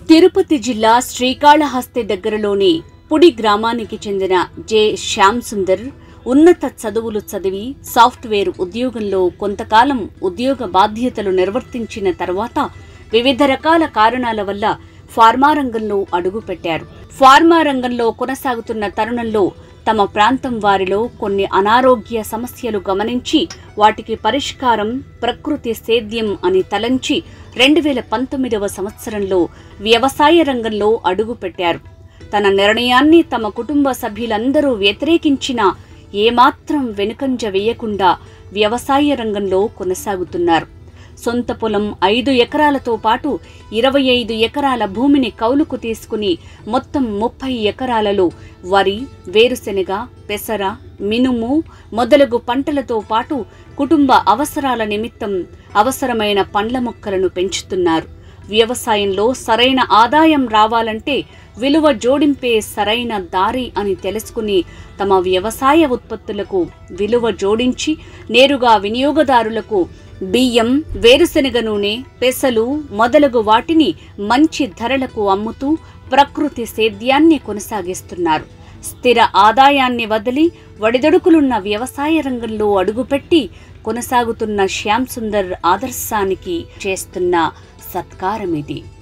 తిరుపతి జిల్లా శ్రీకాళహస్తి దగ్గరలోని పుడి గ్రామానికి చెందిన జె శ్యామ్ సుందర్ ఉన్నత చదువులు చదివి సాఫ్ట్వేర్ ఉద్యోగంలో కొంతకాలం ఉద్యోగ బాధ్యతలు నిర్వర్తించిన తర్వాత వివిధ రకాల కారణాల వల్ల ఫార్మా రంగంలో అడుగుపెట్టారు ఫార్మా రంగంలో కొనసాగుతున్న తరుణంలో తమ ప్రాంతం వారిలో కొన్ని అనారోగ్య సమస్యలు గమనించి వాటికి పరిష్కారం ప్రకృతి సేద్యం అని తలంచి రెండు వేల పంతొమ్మిదవ సంవత్సరంలో వ్యవసాయ రంగంలో అడుగుపెట్టారు తన నిర్ణయాన్ని తమ కుటుంబ సభ్యులందరూ వ్యతిరేకించినా ఏమాత్రం వెనుకంజ వేయకుండా వ్యవసాయ రంగంలో కొనసాగుతున్నారు సొంత పొలం ఐదు ఎకరాలతో పాటు ఇరవై ఐదు ఎకరాల భూమిని కౌలుకు తీసుకుని మొత్తం ముప్పై ఎకరాలలో వరి వేరుశెనగ పెసర మినుము మొదలగు పంటలతో పాటు కుటుంబ అవసరాల నిమిత్తం అవసరమైన పండ్ల మొక్కలను పెంచుతున్నారు వ్యవసాయంలో సరైన ఆదాయం రావాలంటే విలువ జోడింపే సరైన దారి అని తెలుసుకుని తమ వ్యవసాయ ఉత్పత్తులకు విలువ జోడించి నేరుగా వినియోగదారులకు బియ్యం వేరుశెనగ నూనె పెసలు మొదలగు వాటిని మంచి ధరలకు అమ్ముతూ ప్రకృతి సేద్యాన్ని కొనసాగిస్తున్నారు స్థిర ఆదాయాన్ని వదిలి వడిదొడుకులున్న వ్యవసాయ రంగంలో అడుగుపెట్టి కొనసాగుతున్న శ్యామ్ సుందర్ ఆదర్శానికి చేస్తున్న సత్కారమిది